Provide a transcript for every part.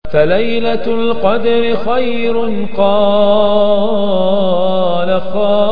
فليلة القدر خير قال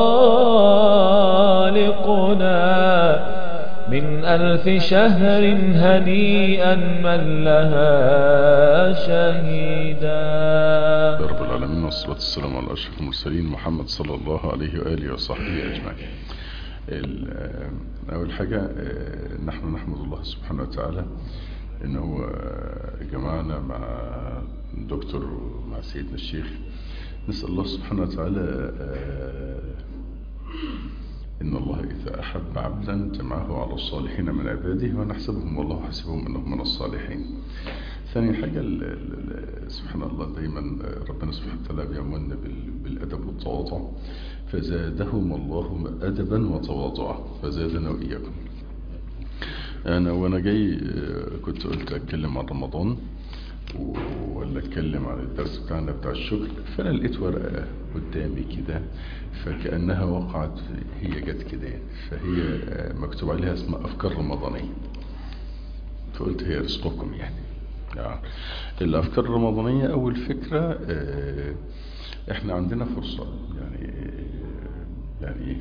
خالقنا من ألف شهر هنيئا من لها شهيدا رب العالمين والصلاة والسلام على أشرف المرسلين محمد صلى الله عليه وآله وصحبه أجمعين ال- أول حاجة آه، نحن نحمد الله سبحانه وتعالى إنه آه، جمعنا مع الدكتور ومع سيدنا الشيخ نسأل الله سبحانه وتعالى آه، إن الله إذا أحب عبدا جمعه على الصالحين من عباده ونحسبهم والله حسبهم أنهم من الصالحين ثاني حاجة ال- ال- سبحان الله دايما ربنا سبحانه وتعالى بيعملنا بال- بالأدب والتواضع فزادهم الله أدبا وتواضعا فزادنا وإياكم أنا وأنا جاي آه، كنت قلت أتكلم عن رمضان و- ولا أتكلم عن الدرس بتاعنا بتاع الشكر فأنا لقيت ورقة قدامي كده فكأنها وقعت هي جت كده يعني. فهي آه، مكتوب عليها اسمها أفكار رمضانية فقلت هي رزقكم يعني آه. الأفكار الرمضانية أول فكرة آه، إحنا عندنا فرصة يعني يعني إيه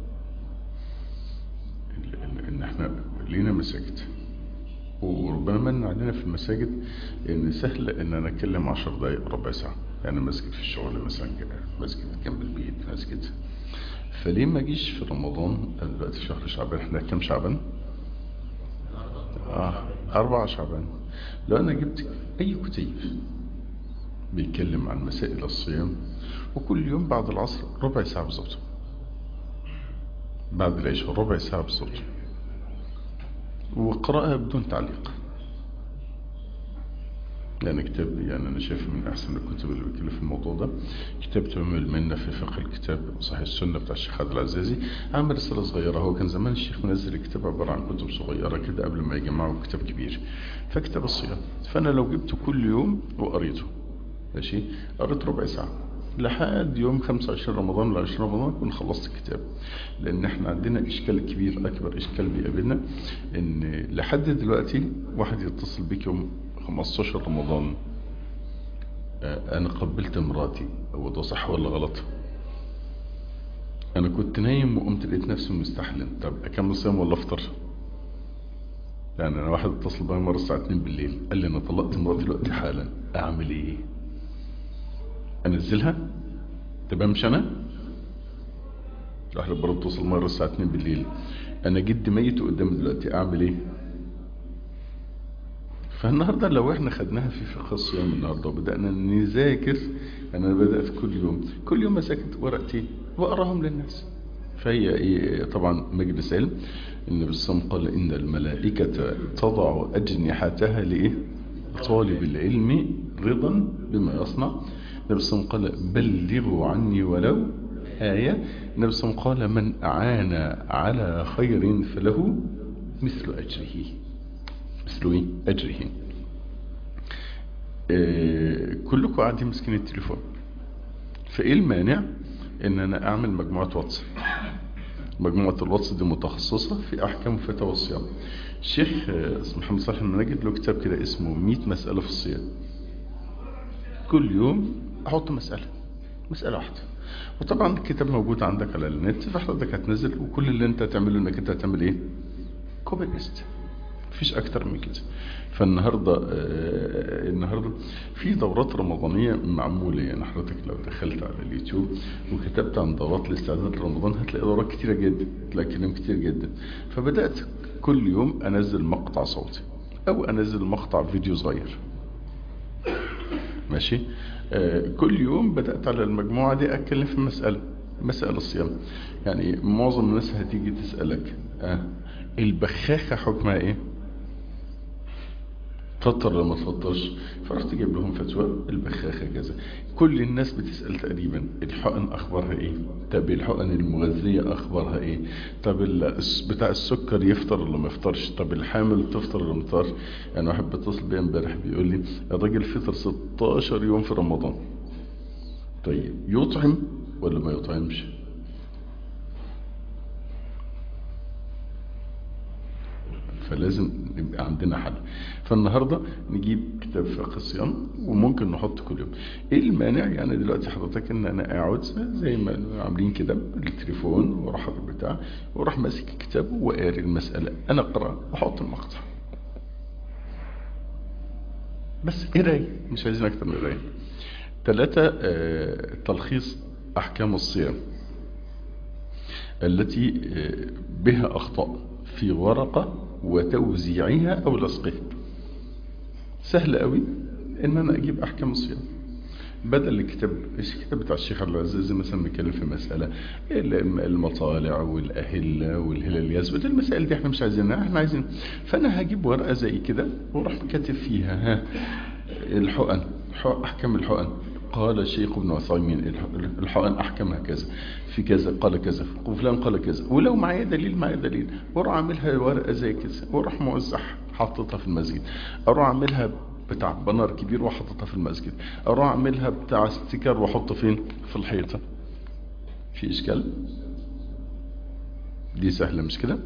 ال- ال- إن إحنا لينا مساجد وربنا من علينا في المساجد إن سهل إن أنا أتكلم عشر دقايق ربع ساعة يعني مسجد في الشغل مثلا كده مسجد جنب البيت مسجد فليه ما أجيش في رمضان أنا دلوقتي في شهر شعبان إحنا كام شعبان؟ آه أربعة شعبان لو أنا جبت أي كتيب بيتكلم عن مسائل الصيام وكل يوم بعد العصر ربع ساعة بالظبط بعد العشاء ربع ساعة بالظبط وقراءة بدون تعليق يعني كتاب يعني أنا شايف من أحسن الكتب اللي بتكلم في الموضوع ده كتاب تمام المنة في فقه الكتاب صحيح السنة بتاع الشيخ عبد العزازي عامل رسالة صغيرة هو كان زمان الشيخ منزل الكتاب عبارة عن كتب صغيرة كده قبل ما يجمعوا كتاب كبير فكتاب الصيام فأنا لو جبته كل يوم وقريته ماشي قريت ربع ساعة لحد يوم 25 رمضان ولا 20 رمضان كنت خلصت الكتاب لان احنا عندنا اشكال كبير اكبر اشكال بيقابلنا ان لحد دلوقتي واحد يتصل بيك يوم 15 رمضان آه، انا قبلت مراتي هو ده صح ولا غلط انا كنت نايم وقمت لقيت نفسي مستحلم طب اكمل صيام ولا افطر يعني انا واحد اتصل بيا مره الساعه 2 بالليل قال لي انا طلقت مراتي دلوقتي حالا اعمل ايه انزلها طب امشي انا واحد برضه اتصل مره الساعه 2 بالليل انا جدي ميت قدامي دلوقتي اعمل ايه فالنهاردة لو احنا خدناها في فقه الصيام النهاردة وبدأنا نذاكر انا بدأت كل يوم كل يوم اذاكر ورقتين واقراهم للناس فهي ايه طبعا مجلس علم النبي صلى الله عليه وسلم قال ان الملائكة تضع اجنحتها لايه طالب العلم رضا بما يصنع النبي صلى الله عليه وسلم قال بلغوا عني ولو آية النبي صلى الله عليه وسلم قال من أعان على خير فله مثل أجره مثل إيه؟ أجره آه، كلكم قاعدين ماسكين التليفون فإيه المانع إن أنا أعمل مجموعة واتس مجموعة الواتس دي متخصصة في أحكام فتاوى الصيام الشيخ آه، اسمه محمد صالح المناجد له كتاب كده اسمه 100 مسألة في الصيام كل يوم أحط مسألة مسألة واحدة وطبعا الكتاب موجود عندك على النت فحضرتك هتنزل وكل اللي انت هتعمله انك انت هتعمل ايه كوبي بيست مفيش اكتر من كده فالنهارده آه النهارده في دورات رمضانيه معموله يعني حضرتك لو دخلت على اليوتيوب وكتبت عن دورات الاستعداد لرمضان هتلاقي دورات كتيره جدا هتلاقي كلام كتير جدا فبدات كل يوم انزل مقطع صوتي او انزل مقطع فيديو صغير ماشي آه كل يوم بدأت على المجموعة دي أتكلم في مسألة مسألة الصيام يعني معظم الناس هتيجي تسألك آه البخاخة حكمها ايه تفطر ولا ما تفطرش فرحت جايب لهم فتوى البخاخة كذا كل الناس بتسأل تقريبا الحقن أخبارها ايه طب الحقن المغذية أخبارها ايه طب الس- بتاع السكر يفطر ولا ما يفطرش طب الحامل تفطر ولا ما تفطرش يعني واحد بيتصل بيا امبارح بيقول لي الراجل فطر 16 يوم في رمضان طيب يطعم ولا ما يطعمش فلازم يبقى عندنا حل فالنهاردة نجيب كتاب فقه الصيام وممكن نحط كل يوم ايه المانع يعني دلوقتي حضرتك ان انا اقعد زي ما عاملين كده التليفون وراح بتاع وراح ماسك الكتاب وقاري المسألة انا اقرأ واحط المقطع بس قرايه مش عايزين اكتر من قرايه ثلاثة آه، تلخيص احكام الصيام التي آه، بها اخطاء في ورقة وتوزيعها او لصقها سهل قوي ان انا اجيب احكام الصيام بدل الكتاب الكتاب بتاع الشيخ عبد العزيز مثلا بيتكلم في مسألة المطالع والأهلة والهلال يثبت المسائل دي احنا مش عايزينها احنا عايزين فانا هجيب ورقة زي كده واروح كاتب فيها ها الحقن حق- احكام الحقن قال الشيخ ابن عثيمين الح- الحقن احكامها كذا في كذا قال كذا وفلان قال كذا ولو معايا دليل معايا دليل واروح اعملها ورقه زي كده واروح موزعها حاططها في المسجد اروح اعملها بتاع بنر كبير وحطيتها في المسجد اروح اعملها بتاع ستيكر واحطه فين في الحيطه في اشكال دي سهله مش كده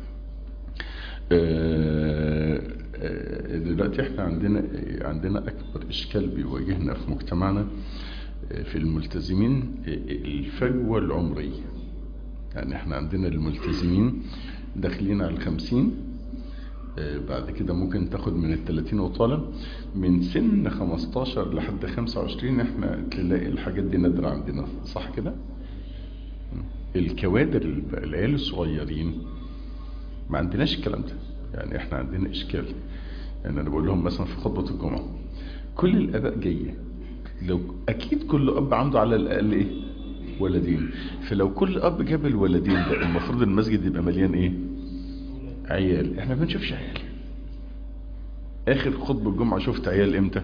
آه، آه، دلوقتي احنا عندنا عندنا اكبر اشكال بيواجهنا في مجتمعنا آه، في الملتزمين آه، الفجوه العمريه يعني احنا عندنا الملتزمين داخلين على الخمسين آه، بعد كده ممكن تاخد من التلاتين وطالع من سن 15 لحد 25 احنا تلاقي الحاجات دي نادرة عندنا صح كده الكوادر الب- العيال الصغيرين ما عندناش الكلام ده يعني احنا عندنا اشكال يعني انا بقول لهم مثلا في خطبة الجمعة كل الاباء جاية لو اكيد كل اب عنده على الاقل ايه ولدين فلو كل اب جاب الولدين ده المفروض المسجد يبقى مليان ايه عيال احنا ما بنشوفش عيال اخر خطبة الجمعة شفت عيال امتى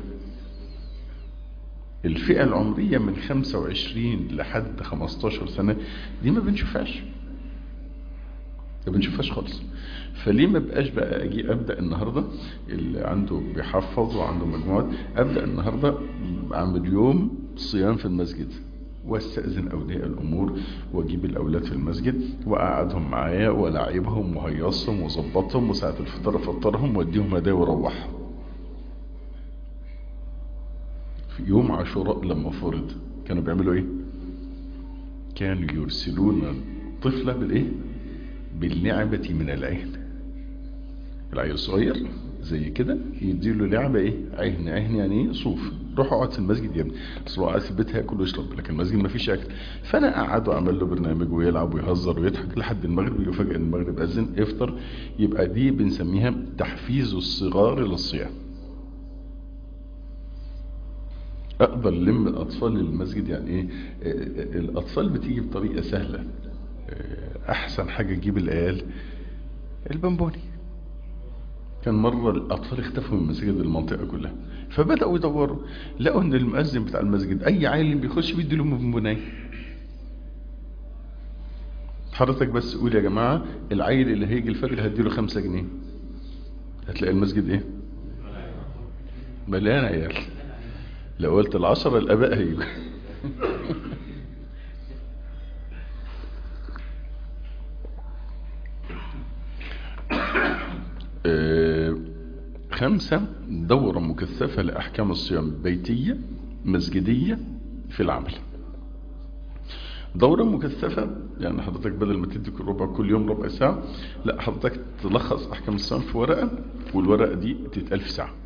الفئة العمرية من 25 لحد 15 سنة دي ما بنشوفهاش ما بنشوفهاش خالص فليه ما بقاش بقى اجي ابدا النهارده اللي عنده بيحفظ وعنده مجموعات ابدا النهارده اعمل يوم صيام في المسجد واستاذن اولياء الامور واجيب الاولاد في المسجد واقعدهم معايا ولاعبهم وهيصهم وظبطهم وساعه الفطار افطرهم واديهم هدايا واروح في يوم عاشوراء لما فرض كانوا بيعملوا ايه كانوا يرسلون الطفله بالايه باللعبة من العين العيل الصغير زي كده يديله لعبة ايه عهن عهن يعني ايه صوف روح اقعد في المسجد يا ابني اصل هو قاعد في البيت هياكل ويشرب لكن المسجد ما فيش اكل فانا اقعد واعمل له برنامج ويلعب ويهزر ويضحك لحد المغرب يفاجئ ان المغرب اذن افطر يبقى دي بنسميها تحفيز الصغار للصيام اقدر لم الاطفال للمسجد يعني ايه آه، الاطفال بتيجي بطريقه سهله آه، احسن حاجه تجيب العيال البنبوني كان مرة الأطفال اختفوا من مساجد المنطقة كلها فبدأوا يدوروا لقوا إن المؤذن بتاع المسجد أي عيل بيخش بيدي له بونبوناية حضرتك بس قول يا جماعة العيل اللي هيجي الفجر هديله خمسة جنيه هتلاقي المسجد إيه؟ مليان عيال لو قلت العشرة الآباء هيجوا آه، خمسة دورة مكثفة لأحكام الصيام بيتية مسجدية في العمل دورة مكثفة يعني حضرتك بدل ما تدي كل ربع كل يوم ربع ساعة لا حضرتك تلخص أحكام الصيام في ورقة والورقة دي تتقال في ساعة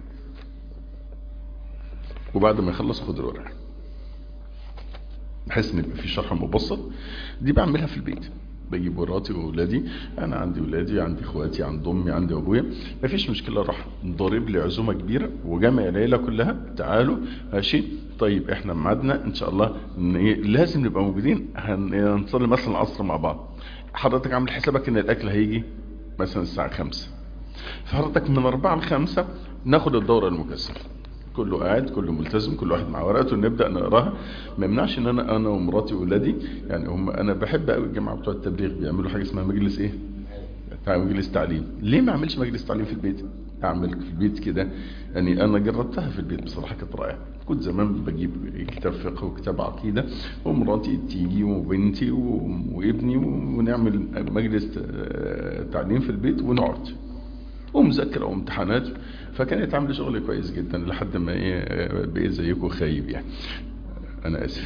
وبعد ما يخلص خد الورقة بحيث ان يبقى في شرح مبسط دي بعملها في البيت بجيب مراتي واولادي انا عندي ولادي عندي اخواتي عندي امي عندي ابويا مفيش مشكله راح ضارب لي عزومه كبيره وجمع العيله كلها تعالوا ماشي طيب احنا ميعادنا ان شاء الله إن إيه لازم نبقى موجودين هن- هنصلي مثلا العصر مع بعض حضرتك عامل حسابك ان الاكل هيجي مثلا الساعه 5 فحضرتك من 4 ل 5 ناخد الدوره المكثفه كله قاعد كله ملتزم كل واحد مع ورقته نبدا نقراها ما يمنعش ان انا انا ومراتي واولادي يعني هم انا بحب قوي الجماعه بتوع التبليغ بيعملوا حاجه اسمها مجلس ايه بتاع مجلس تعليم ليه ما اعملش مجلس تعليم في البيت اعمل في البيت كده يعني انا جربتها في البيت بصراحه كانت رائعه كنت زمان بجيب كتاب فقه وكتاب عقيده ومراتي تيجي وبنتي و- وابني ونعمل مجلس آه، تعليم في البيت ونقعد ومذاكره وامتحانات فكانت عامله شغل كويس جدا لحد ما ايه بقيت زيكم خايب يعني انا اسف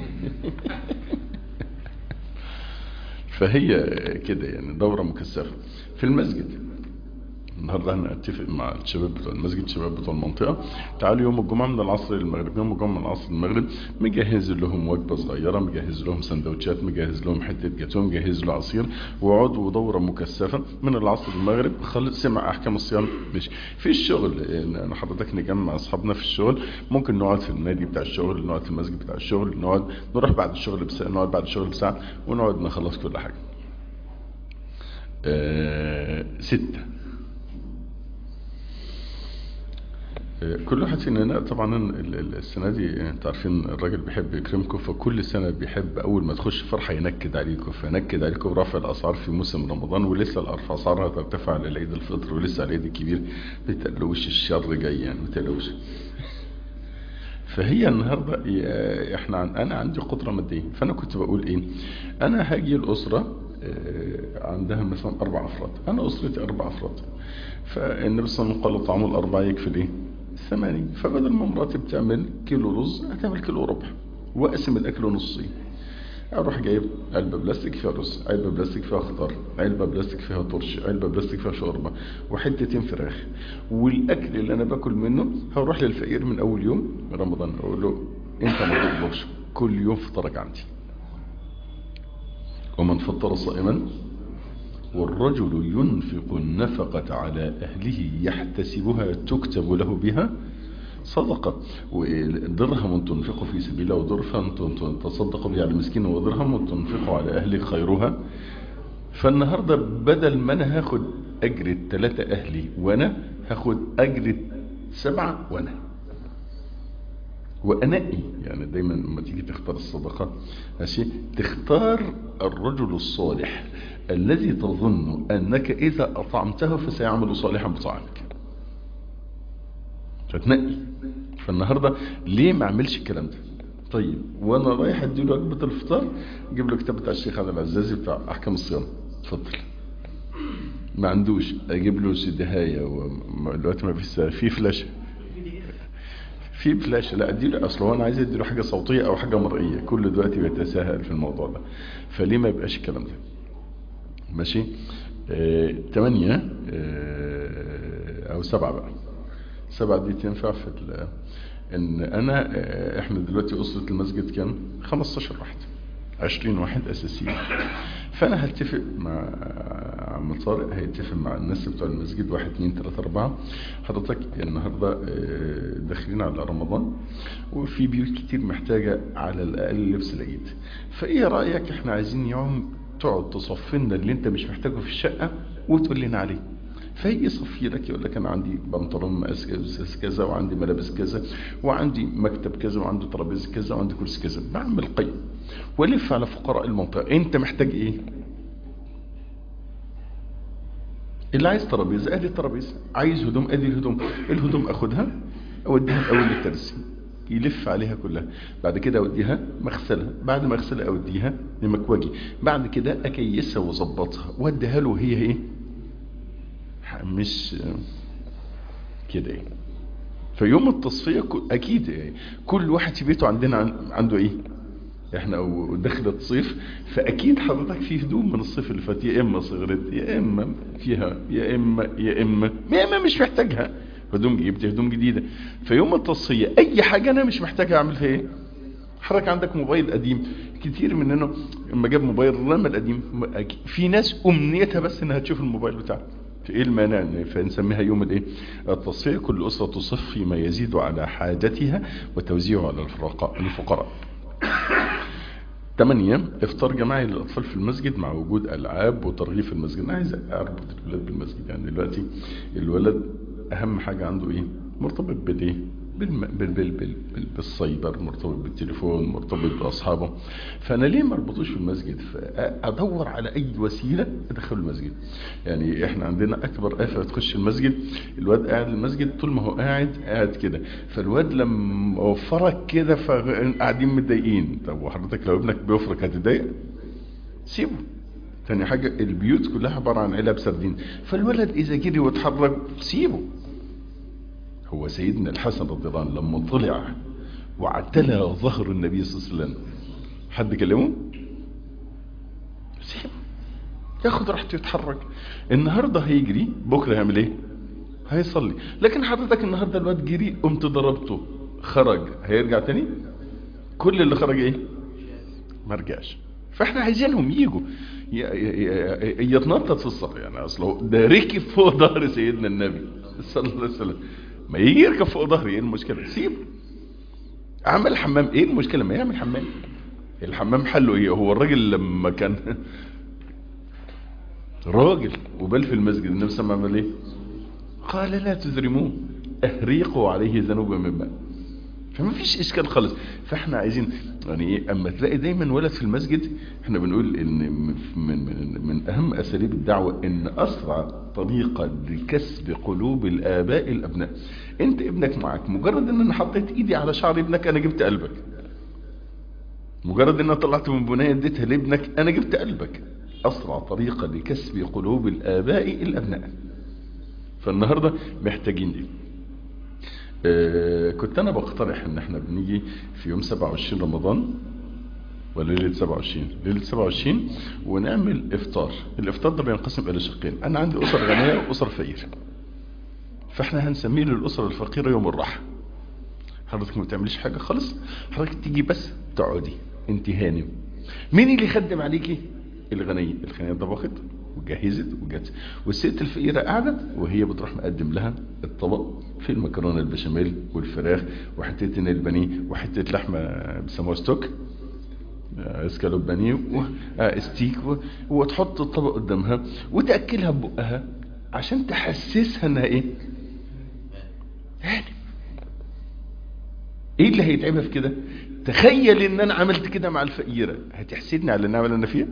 فهي كده يعني دورة مكثفة في المسجد النهارده انا اتفق مع الشباب بتوع المسجد الشباب بتوع المنطقه تعالوا يوم الجمعه من العصر للمغرب يوم الجمعه من العصر للمغرب مجهز لهم وجبه صغيره مجهز لهم سندوتشات مجهز لهم حته جاتوه مجهز له عصير وقعدوا دوره مكثفه من العصر للمغرب خلص سمع احكام الصيام مش في الشغل يعني حضرتك نجمع اصحابنا في الشغل ممكن نقعد في النادي بتاع الشغل نقعد في المسجد بتاع الشغل نقعد نروح بعد الشغل بساعه نقعد بعد الشغل بساعه ونقعد نخلص كل حاجه آه ستة كل واحد فينا طبعا السنة دي انت عارفين الراجل بيحب يكرمكم فكل سنة بيحب اول ما تخش فرحة ينكد عليكم فينكد عليكم برفع الاسعار في موسم رمضان ولسه الاسعار هترتفع للعيد الفطر ولسه العيد الكبير بتقلوش الشر جاي يعني بتقلوش فهي النهاردة احنا انا عندي قدرة مادية فانا كنت بقول ايه انا هاجي الاسرة عندها مثلا اربع افراد انا اسرتي اربع افراد فالنبي صلى الله عليه وسلم قال طعام الاربعة يكفي ايه ثمانية فبدل ما مراتي بتعمل كيلو رز هتعمل كيلو ربع واقسم الاكل نصين اروح جايب علبه بلاستيك فيها رز علبه بلاستيك فيها خضار علبه بلاستيك فيها طرش علبه بلاستيك فيها شوربه وحتتين فراخ والاكل اللي انا باكل منه هروح للفقير من اول يوم رمضان اقول له انت ما تطلبش كل يوم فطرك عندي ومن فطر صائما والرجل ينفق النفقة على أهله يحتسبها تكتب له بها صدقة ودرهم تنفق في سبيل الله ودرهم تصدق به على المسكين ودرهم تنفق على أهلك خيرها فالنهاردة بدل ما أنا هاخد أجر الثلاثة أهلي وأنا هاخد أجر سبعة وأنا وأنقي يعني دايما لما تيجي تختار الصدقة ماشي تختار الرجل الصالح الذي تظن أنك إذا أطعمته فسيعمل صالحا بطعامك فتنقي فالنهاردة ليه ما اعملش الكلام ده طيب وانا رايح اديله وجبه الفطار اجيب له كتاب بتاع الشيخ عبد العزازي بتاع احكام الصيام اتفضل ما عندوش اجيب له سدهايه ودلوقتي ما فيش في فلاشه في فلاشه لا اديله اصل هو انا عايز اديله حاجه صوتيه او حاجه مرئيه كل دلوقتي بيتساهل في الموضوع ده فليه ما يبقاش الكلام ده ماشي آه، تمانية آه، او سبعة بقى سبعة دي تنفع في ال- ان انا آه، احنا دلوقتي اسرة المسجد كام 15 واحد 20 واحد اساسيين فانا هتفق مع عم طارق هيتفق مع الناس بتوع المسجد واحد اتنين تلاتة اربعة حضرتك النهاردة آه، داخلين على رمضان وفي بيوت كتير محتاجة على الاقل لبس العيد فايه رأيك احنا عايزين يوم تقعد تصفي لنا اللي انت مش محتاجه في الشقة وتقول لنا عليه فيجي يصفي لك يقول لك انا عندي بنطلون مقاس كذا وعندي ملابس كذا وعندي مكتب كذا وعندي ترابيزه كذا وعندي كرسي كذا بعمل قيم والف على فقراء المنطقه انت محتاج ايه اللي عايز ترابيزه ادي الترابيزه عايز هدوم ادي الهدوم الهدوم اخدها اوديها الاول للترسي يلف عليها كلها بعد كده اوديها مغسله بعد ما اغسلها اوديها لمكوجي بعد كده اكيسها واظبطها واديها له هي ايه مش كده يعني فيوم التصفية كل- اكيد يعني كل واحد في بيته عندنا عن- عنده ايه احنا ودخلت صيف فاكيد حضرتك في هدوم من الصيف اللي فات يا اما صغرت يا اما فيها يا اما يا اما يا اما مش محتاجها هدوم جبت هدوم جديدة فيوم التصفية اي حاجة انا مش محتاجها اعمل فيها ايه حضرتك عندك موبايل قديم كتير مننا لما جاب موبايل رمى القديم في ناس امنيتها بس انها تشوف الموبايل بتاعها ايه المانع إن- فنسميها يوم الايه التصفيه كل اسره تصفي ما يزيد على حاجتها وتوزيعه على الفقراء الفقراء ثمانية افطار جماعي للأطفال في المسجد مع وجود ألعاب وترغيب في المسجد أنا عايز أربط الولاد بالمسجد يعني دلوقتي الولد أهم حاجة عنده إيه مرتبط بالإيه بالم... بال... بال... بال... بال... بالسايبر مرتبط بالتليفون مرتبط بأصحابه فأنا ليه ما اربطوش في المسجد فأدور على أي وسيلة أدخله المسجد يعني إحنا عندنا أكبر آفة تخش المسجد الواد قاعد المسجد طول ما هو قاعد قاعد كده فالواد لما وفرك كده فقاعدين متضايقين طب وحضرتك لو ابنك بيفرك هتتضايق سيبه تاني حاجة البيوت كلها عبارة عن علب سردين فالولد اذا جري واتحرك سيبه هو سيدنا الحسن رضي الله عنه لما طلع واعتلى ظهر النبي صلى الله عليه وسلم حد كلمه سيبه ياخد راحته يتحرك النهاردة هيجري بكرة هيعمل ايه هيصلي لكن حضرتك النهاردة الواد جري قمت ضربته خرج هيرجع تاني كل اللي خرج ايه ما رجعش فاحنا عايزينهم يجوا يتنطط في الصف يعني اصله ده ركب فوق ظهر سيدنا النبي صلى الله عليه وسلم ما يجي يركب فوق ظهري ايه المشكله سيبه عمل حمام ايه المشكله ما يعمل حمام الحمام حله ايه هو الراجل لما كان راجل وبل في المسجد النبي صلى الله عليه وسلم عمل ايه قال لا تذرموه اهريقوا عليه ذنوبا من ماء فما فيش اشكال خالص فاحنا عايزين يعني ايه اما تلاقي دايما ولد في المسجد احنا بنقول ان من من من اهم اساليب الدعوه ان اسرع طريقه لكسب قلوب الاباء الابناء انت ابنك معك مجرد ان انا حطيت ايدي على شعر ابنك انا جبت قلبك مجرد ان انا طلعت من بنايه اديتها لابنك انا جبت قلبك اسرع طريقه لكسب قلوب الاباء الابناء فالنهارده محتاجين دي آه كنت انا بقترح ان احنا بنيجي في يوم 27 رمضان ولا ليله 27 ليله 27 ونعمل افطار الافطار ده بينقسم الى شقين انا عندي اسر غنيه واسر فقيره فاحنا هنسميه للاسر الفقيره يوم الراحه حضرتك ما بتعمليش حاجه خالص حضرتك تيجي بس تقعدي انت هانم مين اللي يخدم عليكي الغنيه الغنيه طبخت وجهزت وجت والست الفقيرة قعدت وهي بتروح مقدم لها الطبق في المكرونة البشاميل والفراخ وحتتين البانيه وحتة لحمة بيسموها ستوك اسكالوب بانيه ستيك وتحط الطبق قدامها وتأكلها ببقها عشان تحسسها انها ايه هانم ايه اللي هيتعبها في كده تخيل ان انا عملت كده مع الفقيرة هتحسدني على النعمة اللي انا فيها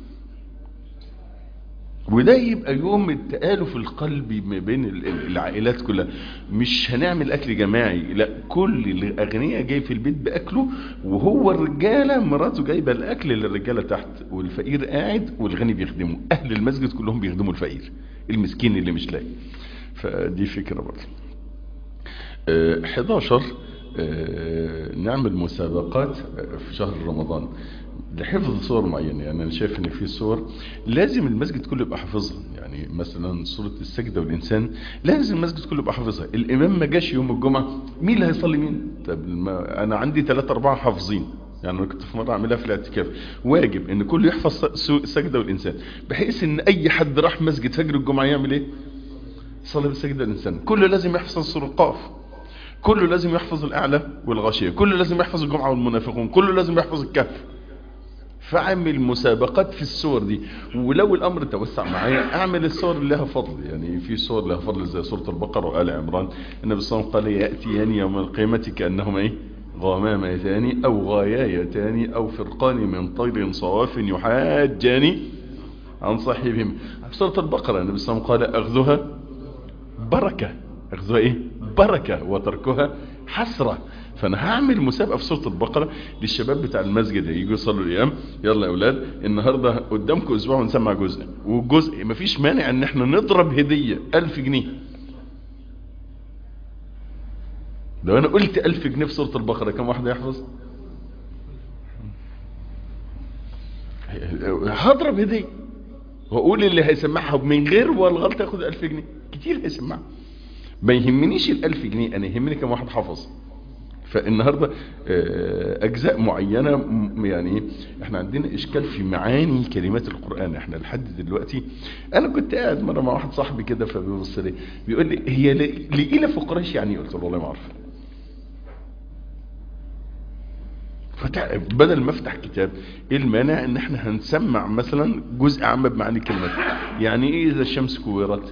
وده يبقى يوم التآلف القلبي ما بين العائلات كلها مش هنعمل اكل جماعي لا كل الاغنياء جاي في البيت باكله وهو الرجاله مراته جايبه الاكل للرجاله تحت والفقير قاعد والغني بيخدمه اهل المسجد كلهم بيخدموا الفقير المسكين اللي مش لاقي فدي فكره برضه 11 نعمل مسابقات في شهر رمضان لحفظ صور معينة يعني أنا شايف إن في صور لازم المسجد كله يبقى حافظها يعني مثلا صورة السجدة والإنسان لازم المسجد كله يبقى حافظها الإمام ما جاش يوم الجمعة مين اللي هيصلي مين طب ما أنا عندي ثلاثة أربعة حافظين يعني أنا كنت في مرة أعملها في الاعتكاف واجب إن كله يحفظ السجدة والإنسان بحيث إن أي حد راح مسجد فجر الجمعة يعمل إيه؟ صلي بالسجدة والإنسان كله لازم يحفظ سورة القاف كله لازم يحفظ الأعلى والغاشية كله لازم يحفظ الجمعة والمنافقون كله لازم يحفظ الكهف فاعمل مسابقات في الصور دي ولو الامر توسع معايا اعمل الصور اللي لها فضل يعني في صور لها فضل زي سوره البقره وال عمران النبي صلى الله عليه وسلم قال ياتيان يوم القيامه كانهما ايه غمامتان او غايايتان او فرقان من طير صواف يحاجان عن صاحبهم في سوره البقره النبي صلى الله عليه وسلم قال اخذها بركه اخذها ايه بركه وتركها حسره فانا هعمل مسابقه في سوره البقره للشباب بتاع المسجد يجوا يصلوا الايام يلا يا اولاد النهارده قدامكم اسبوع ونسمع جزء والجزء مفيش مانع ان احنا نضرب هديه 1000 جنيه لو انا قلت 1000 جنيه في سوره البقره كم واحد يحفظ هضرب هديه واقول اللي هيسمعها من غير والغلط ياخد 1000 جنيه كتير هيسمعها ما يهمنيش ال 1000 جنيه انا يهمني كم واحد حفظ فالنهاردة اجزاء معينة يعني احنا عندنا اشكال في معاني كلمات القرآن احنا لحد دلوقتي انا كنت قاعد مرة مع واحد صاحبي كده فبيبص لي بيقول لي هي لقيلة في قريش يعني قلت له والله ما اعرف بدل ما افتح كتاب ايه المانع ان احنا هنسمع مثلا جزء عام بمعاني الكلمات يعني ايه اذا الشمس كورت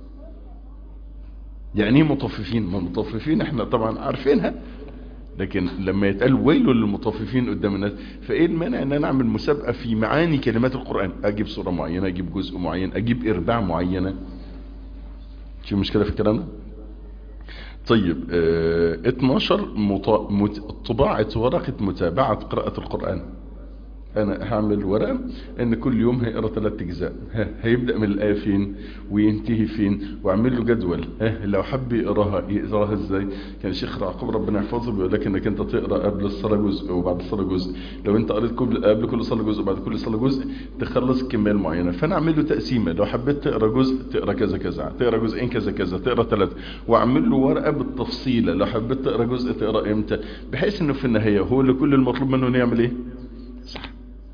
يعني ايه مطففين ما مطففين احنا طبعا عارفينها لكن لما يتقال ويل للمطففين قدام الناس فايه المانع ان انا اعمل مسابقه في معاني كلمات القران اجيب سوره معينه اجيب جزء معين اجيب ارباع معينه شو مشكله في الكلام ده طيب اه 12 مط... مت... طباعه ورقه متابعه قراءه القران انا هعمل ورقة ان كل يوم هيقرا ثلاث اجزاء ها هيبدأ من الايه فين وينتهي فين واعمل له جدول ها لو حب يقراها يقراها ازاي كان الشيخ يعقوب ربنا يحفظه بيقول لك انك انت تقرا قبل الصلاه جزء وبعد الصلاه جزء لو انت قريت قبل قبل كل صلاه جزء وبعد كل صلاه جزء تخلص كميه معينه فانا اعمل له تقسيمه لو حبيت تقرا جزء تقرا كذا كذا تقرا جزئين كذا كذا تقرا ثلاثه واعمل له ورقه بالتفصيله لو حبيت تقرا جزء تقرا امتى بحيث انه في النهايه هو اللي كل المطلوب منه انه يعمل ايه صح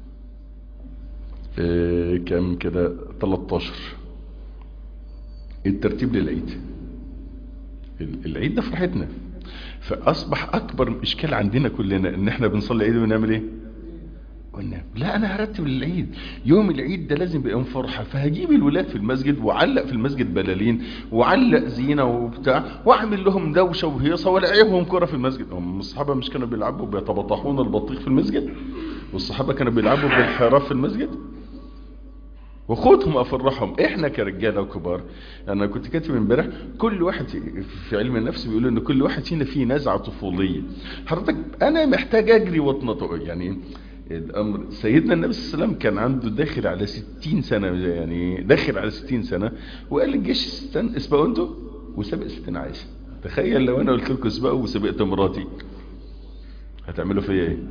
إيه كم كده 13 الترتيب للعيد العيد ده فرحتنا فاصبح اكبر اشكال عندنا كلنا ان احنا بنصلي العيد ونعمل ايه وننام لا انا هرتب للعيد يوم العيد ده لازم يبقى يوم فرحه فهجيب الولاد في المسجد وعلق في المسجد بلالين وعلق زينه وبتاع واعمل لهم دوشه وهيصه والعبهم كره في المسجد هم الصحابه مش كانوا بيلعبوا بيتبطحون البطيخ في المسجد والصحابه كانوا بيلعبوا بالحراف في المسجد وخدهم افرحهم احنا كرجاله وكبار انا كنت كاتب امبارح كل واحد في علم النفس بيقول ان كل واحد فينا فيه نزعه طفوليه حضرتك انا محتاج اجري واتنطق يعني الامر سيدنا النبي صلى الله عليه وسلم كان عنده داخل على 60 سنه يعني داخل على 60 سنه وقال للجيش استن اسبقوا انتوا وسبق ستنا عائشه تخيل لو انا قلت لكم اسبقوا وسبقت مراتي هتعملوا فيا ايه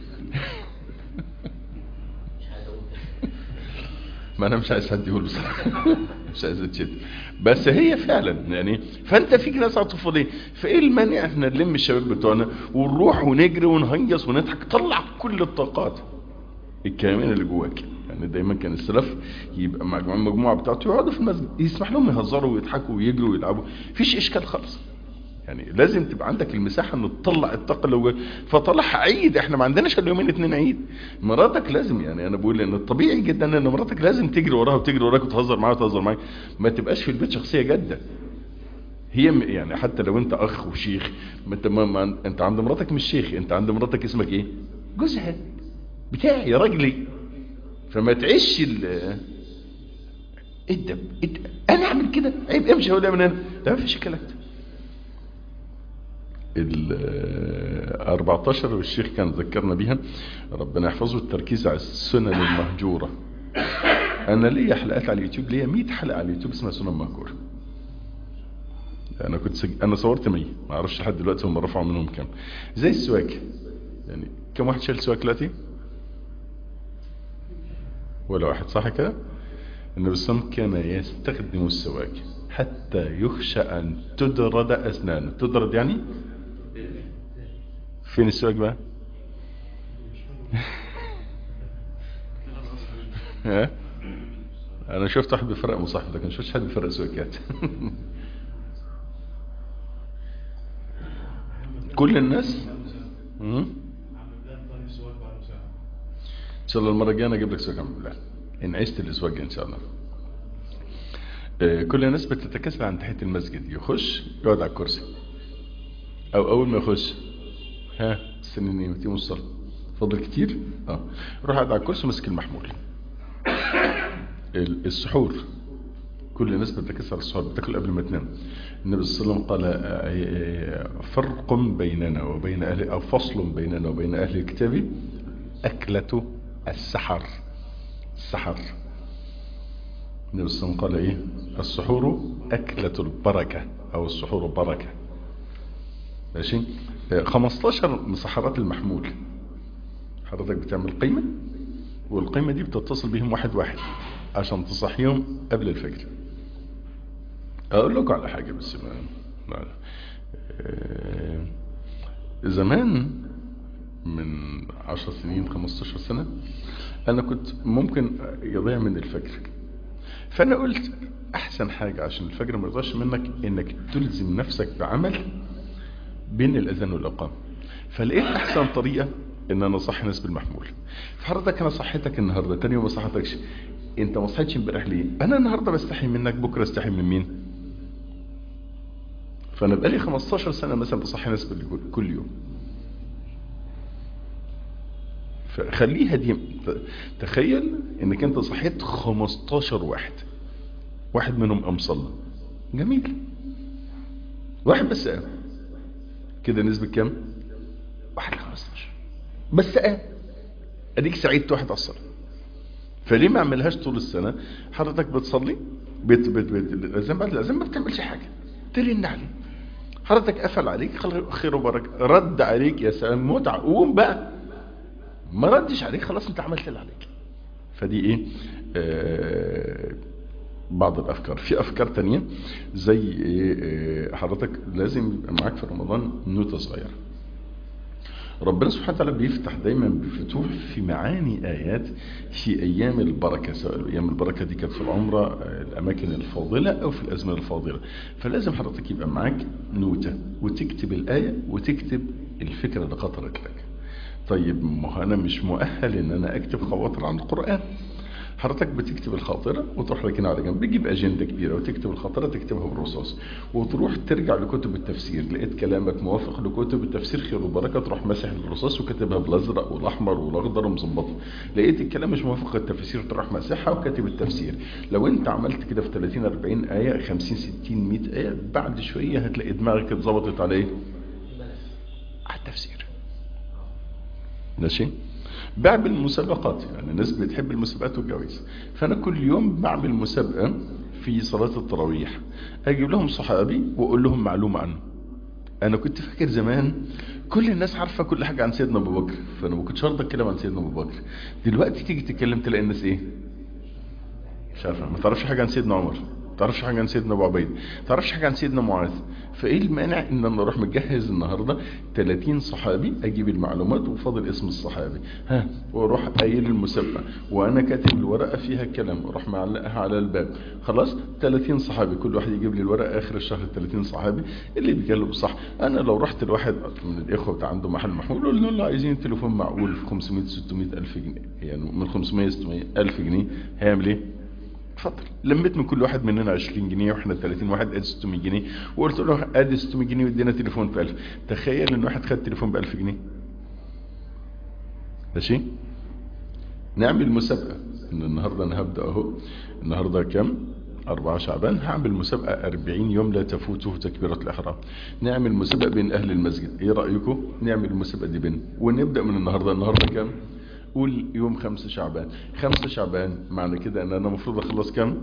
ما انا مش عايز حد يقول بصراحه مش عايز اتشد بس هي فعلا يعني فانت فيك ناس طفوليه فايه المانع احنا نلم الشباب بتوعنا ونروح ونجري ونهيص ونضحك طلع كل الطاقات الكامنه اللي جواك يعني دايما كان السلف يبقى مع المجموعه بتاعته يقعدوا في المسجد يسمح لهم يهزروا ويضحكوا ويجروا ويلعبوا مفيش اشكال خالص يعني لازم تبقى عندك المساحة انه تطلع الطاقة اللي جواك فطلعها عيد احنا ما عندناش الا يومين اتنين عيد مراتك لازم يعني انا بقول ان الطبيعي جدا ان مراتك لازم تجري وراها وتجري وراك وتهزر معاها وتهزر معاك ما تبقاش في البيت شخصية جادة هي يعني حتى لو انت اخ وشيخ ما انت ما ما انت عند مراتك مش شيخ انت عند مراتك اسمك ايه جوزها بتاعي يا راجلي فما تعيش ال ادب ادب انا اعمل كده عيب امشي ولا من هنا ده ما فيش الكلام ده ال 14 والشيخ كان ذكرنا بيها ربنا يحفظه التركيز على السنن المهجورة انا ليا حلقات على اليوتيوب ليا 100 حلقة على اليوتيوب اسمها سنن مهجورة انا كنت سج... انا صورت 100 ما اعرفش لحد دلوقتي هم رفعوا منهم كام زي السواك يعني كم واحد شال سواك دلوقتي ولا واحد صح كده النبي صلى الله عليه وسلم كان يستخدم السواك حتى يخشى ان تدرد اسنانه تدرد يعني فين السواك بقى ها انا شفت واحد بيفرق مصاحف لكن شفتش حد بيفرق سواكات كل الناس ان شاء الله المره الجايه انا اجيب لك سواك عم بالله ان عشت الاسواق ان شاء الله كل الناس بتتكاسل عند تحت المسجد يخش يقعد على الكرسي او اول ما يخش ها السنين ايه متى الصلاه فضل كتير اه روح قاعد على الكرسي ماسك المحمول السحور كل الناس بتتكاسل على السحور بتاكل قبل ما تنام النبي صلى الله عليه وسلم قال فرق بيننا وبين اهل او فصل بيننا وبين اهل الكتاب اكله السحر السحر النبي صلى الله عليه وسلم قال ايه السحور اكلة البركة او السحور بركة ماشي 15 مسحرات المحمول حضرتك بتعمل قيمة والقيمة دي بتتصل بهم واحد واحد عشان تصحيهم قبل الفجر اقول لكم على حاجة بس ما لا. زمان من 10 سنين 15 سنة انا كنت ممكن يضيع من الفجر فانا قلت احسن حاجة عشان الفجر ما يرضاش منك انك تلزم نفسك بعمل بين الاذان والاقامة فلقيت احسن طريقة ان انا اصحي ناس بالمحمول فحضرتك انا صحيتك النهاردة تاني يوم ما صحتكش انت ما صحيتش امبارح ليه انا النهاردة بستحي منك بكرة استحي من مين فانا بقالي 15 سنة مثلا بصحي ناس كل يوم فخليها دي تخيل انك انت صحيت 15 واحد واحد منهم قام صلى جميل واحد بس قام كده نسبة كام واحد 15 بس قام اديك سعيدت واحد على الصلاه فليه ما اعملهاش طول السنه حضرتك بتصلي بت بت بت الاذان بعد الاذان ما بتعملش حاجه ترن عليه حضرتك قفل عليك خير وبركه رد عليك يا سلام متعه قوم بقى ما ردش عليك خلاص انت عملت اللي عليك فدي ايه آه بعض الافكار في افكار تانية زي ايه حضرتك لازم يبقى معاك في رمضان نوتة صغيرة ربنا سبحانه وتعالى بيفتح دايما بفتوح في معاني آيات في أيام البركة سواء أيام البركة دي كانت في العمرة الأماكن الفاضلة أو في الأزمنة الفاضلة فلازم حضرتك يبقى معاك نوتة وتكتب الآية وتكتب الفكرة اللي خطرت لك طيب ما أنا مش مؤهل إن أنا أكتب خواطر عن القرآن حضرتك بتكتب الخاطرة وتروح راكنها على جنب بتجيب أجندة كبيرة وتكتب الخاطرة تكتبها بالرصاص وتروح ترجع لكتب التفسير لقيت كلامك موافق لكتب التفسير خير وبركة تروح مسح الرصاص وكاتبها بالأزرق والأحمر والأخضر ومظبطها لقيت الكلام مش موافق للتفسير تروح مسحها وكاتب التفسير لو أنت عملت كده في 30 40 آية 50 60 100 آية بعد شوية هتلاقي دماغك اتظبطت على إيه؟ على التفسير ماشي؟ بعمل مسابقات يعني الناس بتحب المسابقات والجوائز فانا كل يوم بعمل مسابقة في صلاة التراويح اجيب لهم صحابي واقول لهم معلومة عنه انا كنت فاكر زمان كل الناس عارفة كل حاجة عن سيدنا ابو بكر فانا ما كنتش هرضى اتكلم عن سيدنا ابو بكر دلوقتي تيجي تتكلم تلاقي الناس ايه مش عارفة ما تعرفش حاجة عن سيدنا عمر ما تعرفش حاجة عن سيدنا ابو عبيد ما تعرفش حاجة عن سيدنا معاذ فايه المانع ان انا اروح مجهز النهاردة 30 صحابي اجيب المعلومات وفاضل اسم الصحابي ها واروح قايل المسابقة وانا كاتب الورقة فيها الكلام اروح معلقها على الباب خلاص 30 صحابي كل واحد يجيب لي الورقة اخر الشهر 30 صحابي اللي بيكلم صح انا لو رحت لواحد من الاخوة بتاع عنده محل محمول قلنا له عايزين تليفون معقول في 500 600 الف جنيه يعني من 500 600 الف جنيه هيعمل ايه اتفضل لميت من كل واحد مننا 20 جنيه واحنا 30 واحد ادي 600 جنيه وقلت له ادي 600 جنيه وادينا تليفون ب 1000 تخيل ان واحد خد تليفون ب 1000 جنيه ماشي نعمل مسابقه ان النهارده انا هبدا اهو النهارده كام 4 شعبان هعمل مسابقة 40 يوم لا تفوته تكبيرة الإحرام نعمل مسابقة بين أهل المسجد إيه رأيكم نعمل المسابقة دي بين ونبدأ من النهاردة النهاردة كام قول يوم خمسة شعبان خمسة شعبان معنى كده ان انا المفروض اخلص كم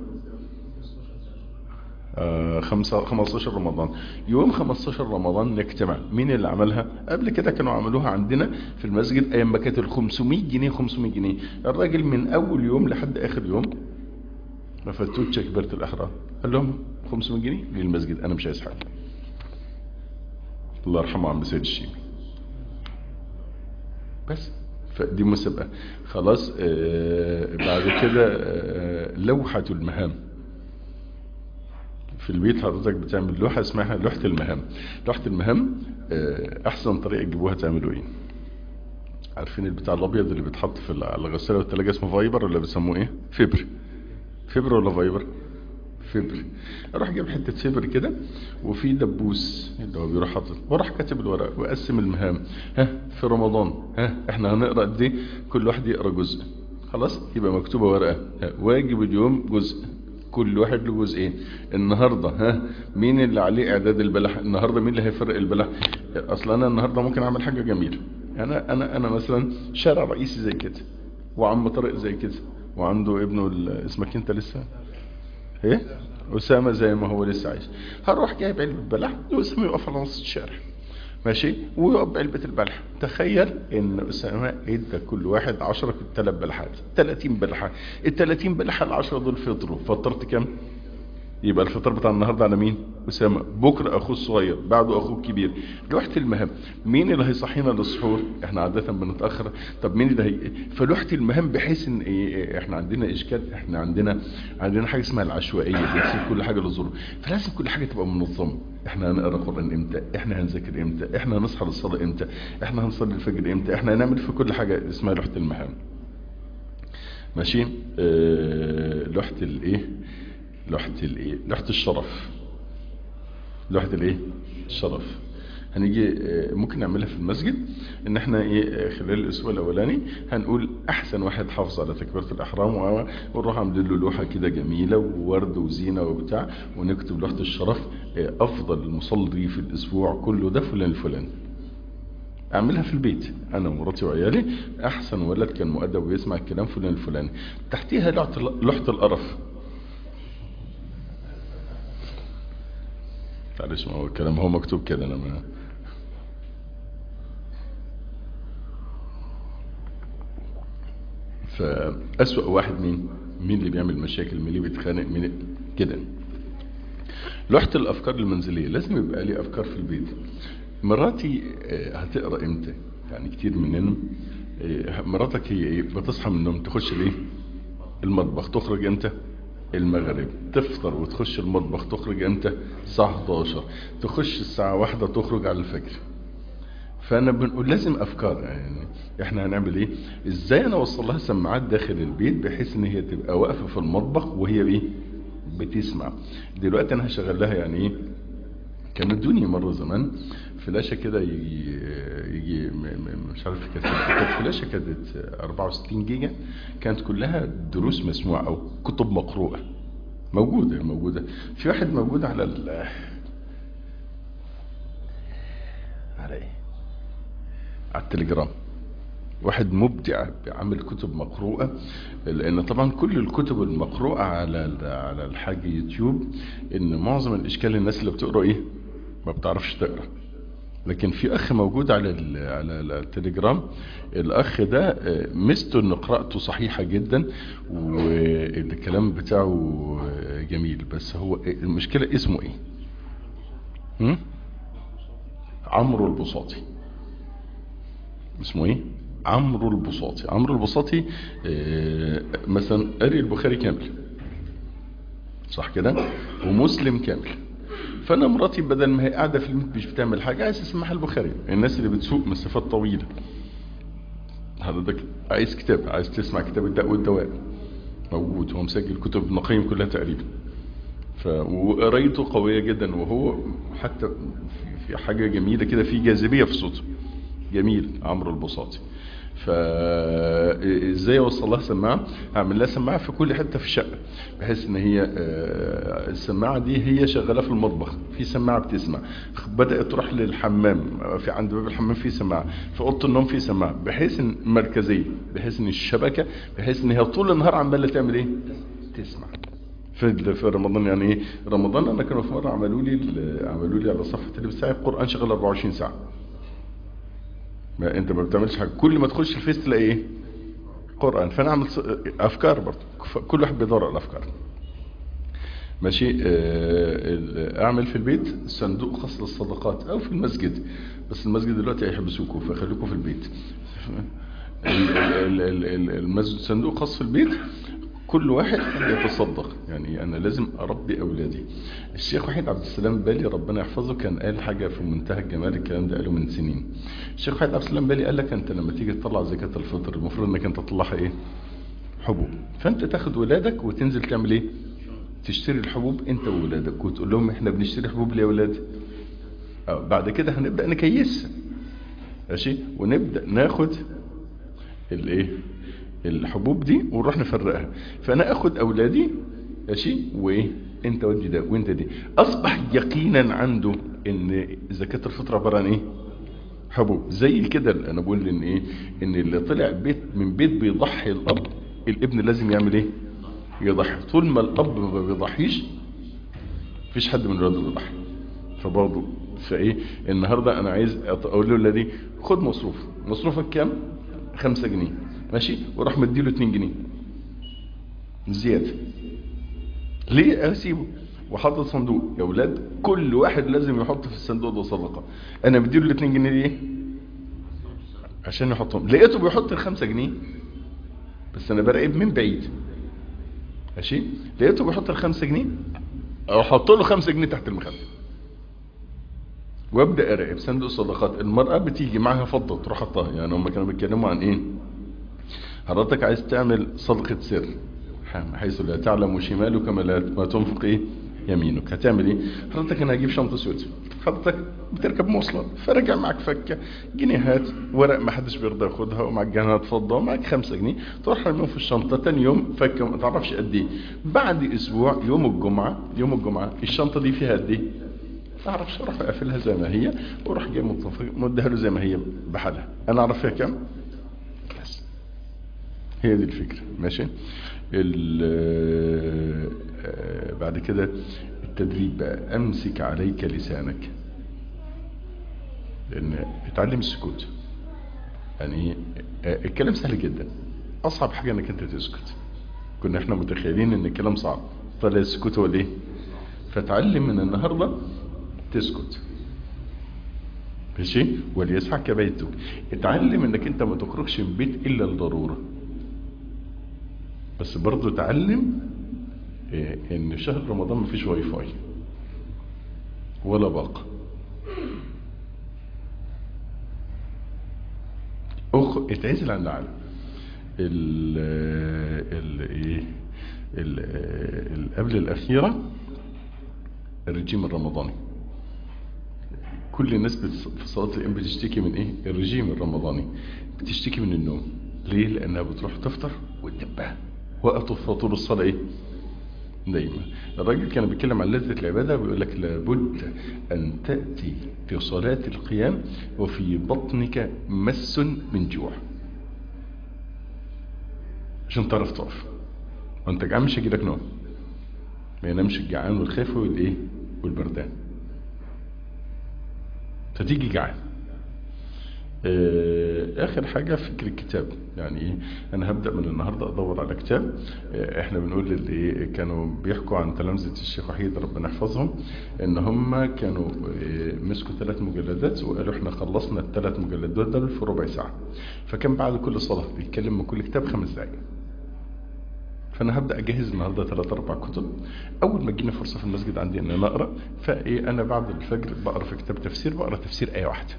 آه خمسة خمستاشر رمضان يوم خمستاشر رمضان نجتمع مين اللي عملها قبل كده كانوا عملوها عندنا في المسجد ايام ما كانت ال 500 جنيه 500 جنيه الراجل من اول يوم لحد اخر يوم ما فاتوش كبيرة الاحرام قال لهم 500 جنيه للمسجد انا مش عايز حاجه الله يرحمه عم سيد الشيبي بس فدي مسابقة خلاص آه بعد كده آه لوحة المهام في البيت حضرتك بتعمل لوحة اسمها لوحة المهام لوحة المهام آه احسن طريقة تجيبوها تعملوا ايه عارفين البتاع الابيض اللي بيتحط في الغسالة والتلاجة اسمه فايبر ولا بيسموه ايه فبر فبر ولا فايبر فبر اروح اجيب حته فبر كده وفي دبوس اللي هو بيروح حاطط واروح كاتب الورق واقسم المهام ها في رمضان ها احنا هنقرا قد ايه كل واحد يقرا جزء خلاص يبقى مكتوبه ورقه واجب اليوم جزء كل واحد له جزئين النهارده ها مين اللي عليه اعداد البلح النهارده مين اللي هيفرق البلح اصلا انا النهارده ممكن اعمل حاجه جميله انا انا انا مثلا شارع رئيسي زي كده وعم طارق زي كده وعنده ابنه اسمك انت لسه ايه اسامه زي ما هو لسه عايش هروح جايب علبه بلح واسامه يقف على نص الشارع ماشي ويقف بعلبه البلح تخيل ان اسامه ادى كل واحد 10 ثلاث بلحات 30 بلحه ال 30 بلحه ال 10 دول فطروا فطرت كام يبقى الفطار بتاع النهارده على مين اسامه بكره اخوه الصغير بعده اخوه الكبير لوحه المهام مين اللي هيصحينا للسحور احنا عاده بنتاخر طب مين اللي هي فلوحه المهام بحيث ان ايه احنا عندنا اشكال احنا عندنا عندنا حاجه اسمها العشوائيه بنسيب كل حاجه للظروف فلازم كل حاجه تبقى منظمه احنا هنقرا قران امتى احنا هنذاكر امتى احنا هنصحى للصلاه امتى احنا هنصلي الفجر امتى احنا هنعمل في كل حاجه اسمها لوحه المهام ماشي اه لوحه الايه لوحة الايه لوحة الشرف لوحة الايه الشرف هنيجي ممكن نعملها في المسجد ان احنا ايه خلال الاسبوع الاولاني هنقول احسن واحد حافظ على تكبيره الاحرام ونروح عاملين له لوحه كده جميله وورد وزينه وبتاع ونكتب لوحه الشرف افضل مصلي في الاسبوع كله ده فلان الفلاني اعملها في البيت انا ومراتي وعيالي احسن ولد كان مؤدب ويسمع الكلام فلان الفلاني تحتيها لوحه لوحة القرف معلش ما هو الكلام هو مكتوب كده انا ما فأسوأ واحد مين مين اللي بيعمل مشاكل مين اللي بيتخانق مين كده لوحة الأفكار المنزلية لازم يبقى لي أفكار في البيت مراتي هتقرأ امتى يعني كتير مننا مراتك هي ايه بتصحى من النوم تخش ليه المطبخ تخرج امتى المغرب تفطر وتخش المطبخ تخرج امتى الساعة 11 تخش الساعة واحدة تخرج على الفجر فانا بنقول لازم افكار يعني احنا هنعمل ايه ازاي انا اوصل لها سماعات داخل البيت بحيث ان هي تبقى واقفه في المطبخ وهي ايه بتسمع دلوقتي انا هشغل لها يعني ايه كانوا ادوني مره زمان فلاشه كده يجي يجي مش عارف كانت كانت فلاشه كانت 64 جيجا كانت كلها دروس مسموعه او كتب مقروءه موجوده موجوده في واحد موجود على ال على ايه على التليجرام واحد مبدع عامل كتب مقروءة لان طبعا كل الكتب المقروءة على على الحاج يوتيوب ان معظم الاشكال الناس اللي بتقرأ ايه ما بتعرفش تقرأ لكن في اخ موجود على على التليجرام الاخ ده ميزته ان قراءته صحيحة جدا والكلام بتاعه جميل بس هو المشكلة اسمه ايه هم؟ عمرو البساطي اسمه ايه عمرو البساطي عمرو البساطي مثلا قاري البخاري كامل صح كده ومسلم كامل فانا مراتي بدل ما هي قاعده في البيت مش بتعمل حاجه عايز تسمعها البخاري الناس اللي بتسوق مسافات طويله حضرتك عايز كتاب عايز تسمع كتاب الداء والدواء موجود هو مسجل كتب ابن القيم كلها تقريبا ف وقرايته قويه جدا وهو حتى في حاجه جميله كده في جاذبيه في صوته جميل عمرو البساطي فازاي اوصل لها سماعه اعمل لها سماعه في كل حته في الشقه بحيث ان هي السماعه دي هي شغاله في المطبخ في سماعه بتسمع بدات تروح للحمام في عند باب الحمام في سماعه في اوضه النوم في سماعه بحيث ان مركزيه بحيث ان الشبكه بحيث ان هي طول النهار عماله تعمل ايه تسمع في في رمضان يعني ايه رمضان انا كانوا في مره عملوا لي عملوا لي على صفحه التلفزيون القران شغال 24 ساعه ما انت ما بتعملش حاجه كل ما تخش الفيس تلاقي ايه قران فانا اعمل افكار برضه كل واحد بيدور على الافكار ماشي اه اعمل في البيت صندوق خاص للصدقات او في المسجد بس المسجد دلوقتي هيحبسوكوا فخليكوا في البيت المسجد صندوق خاص في البيت كل واحد يتصدق يعني انا لازم اربي اولادي الشيخ وحيد عبد السلام بالي ربنا يحفظه كان قال حاجه في منتهى الجمال الكلام ده قاله من سنين الشيخ وحيد عبد السلام بالي قال لك انت لما تيجي تطلع زكاه الفطر المفروض انك انت تطلعها ايه حبوب فانت تاخد ولادك وتنزل تعمل ايه تشتري الحبوب انت وولادك وتقول لهم احنا بنشتري حبوب ليه يا ولاد اه بعد كده هنبدا نكيسها ماشي ونبدا ناخد الايه الحبوب دي ونروح نفرقها فانا اخد اولادي ماشي وايه انت ودي ده وانت دي اصبح يقينا عنده ان زكاه الفطر عباره عن ايه حبوب زي كده انا بقول ان ايه ان اللي طلع بيت من بيت بيضحي الاب الابن لازم يعمل ايه يضحي طول ما الاب ما بيضحيش مفيش حد من الولاد بيضحي فبرضه فايه النهارده انا عايز اقول لاولادي خد مصروف مصروفك كام 5 جنيه ماشي وراح مديله 2 جنيه زياده ليه اسيبه وحاطط صندوق يا اولاد كل واحد لازم يحط في الصندوق ده صدقه انا بديله ال 2 جنيه ليه عشان يحطهم لقيته بيحط ال 5 جنيه بس انا براقب من بعيد ماشي لقيته بيحط ال 5 جنيه او احط له 5 جنيه تحت المخده وابدا اراقب صندوق الصدقات المراه بتيجي معاها فضه تروح حطها يعني هم كانوا بيتكلموا عن ايه حضرتك عايز تعمل صدقه سر حيث لا تعلم شمالك ما, لا ما تنفق ايه يمينك هتعمل ايه حضرتك انا هجيب شنطه سود حضرتك بتركب مواصلات فرجع معك فكه جنيهات ورق ما حدش بيرضى ياخدها ومعك جنيهات فضه ومعك 5 جنيه تروح رميهم في الشنطه تاني يوم فكه ما تعرفش قد ايه بعد اسبوع يوم الجمعه يوم الجمعه الشنطه دي فيها قد ايه اعرفش اروح اقفلها زي ما هي واروح جاي متفق مديها له زي ما هي بحالها انا اعرف فيها كام بس هي دي الفكره ماشي ال- آه، بعد كده التدريب بقى امسك عليك لسانك لان اتعلم السكوت يعني آه، الكلام سهل جدا اصعب حاجه انك انت تسكت كنا احنا متخيلين ان الكلام صعب طلع السكوت هو الايه فتعلم من النهارده تسكت ماشي وليسعك بيتك اتعلم انك انت ما تخرجش من بيت الا الضروره بس برضه اتعلم إيه، ان شهر رمضان مفيش واي فاي ولا باقه أخ... اتعزل عن العالم ال ال ايه ال ال قبل الاخيره الرجيم الرمضاني كل الناس بتص- في صلاه الام بتشتكي من ايه الرجيم الرمضاني بتشتكي من النوم ليه لانها بتروح تفطر وتدبها وقت فطور الصلاه ايه دايما الراجل كان بيتكلم عن لذة العبادة بيقول لك لابد أن تأتي في صلاة القيام وفي بطنك مس من جوع عشان تعرف تقف وانت جعان مش هيجيلك نوم ما ينامش الجعان والخايف والايه والبردان فتيجي جعان آه، اخر حاجة فكر الكتاب يعني ايه انا هبدأ من النهاردة ادور على كتاب آه، احنا بنقول اللي إيه، كانوا بيحكوا عن تلامذة الشيخ وحيد ربنا يحفظهم ان هم كانوا آه، مسكوا ثلاث مجلدات وقالوا احنا خلصنا الثلاث مجلدات دول في ربع ساعة فكان بعد كل صلاة بيتكلم من كل كتاب خمس دقايق فانا هبدا اجهز النهارده ثلاث اربع كتب اول ما تجيني فرصه في المسجد عندي ان انا اقرا فايه انا بعد الفجر بقرا في كتاب تفسير بقرا تفسير ايه واحده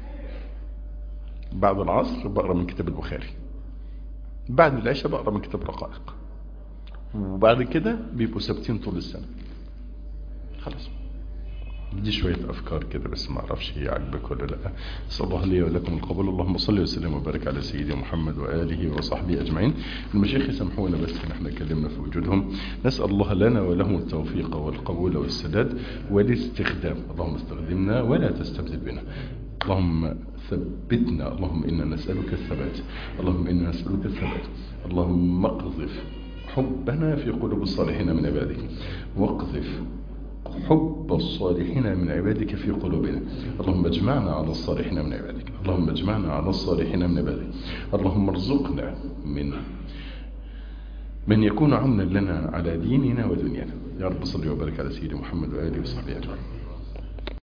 بعد العصر بقرا من كتاب البخاري بعد العشاء بقرا من كتاب رقائق وبعد كده بيبقوا ثابتين طول السنه خلاص دي شوية أفكار كده بس ما أعرفش هي عجبك ولا لأ صلى الله لي ولكم القبول اللهم صل وسلم وبارك على سيدنا محمد وآله وصحبه أجمعين المشايخ يسامحونا بس إن احنا اتكلمنا في وجودهم نسأل الله لنا ولهم التوفيق والقبول والسداد والاستخدام اللهم استخدمنا ولا تستبدل بنا اللهم ثبتنا اللهم إنا نسألك الثبات اللهم إنا نسألك الثبات اللهم اقذف حبنا في قلوب الصالحين من عبادك واقذف حب الصالحين من عبادك في قلوبنا اللهم اجمعنا على الصالحين من عبادك اللهم اجمعنا على الصالحين من عبادك اللهم ارزقنا من من يكون عونا لنا على ديننا ودنيانا يا رب صل وبارك على سيدنا محمد وآله وصحبه أجمعين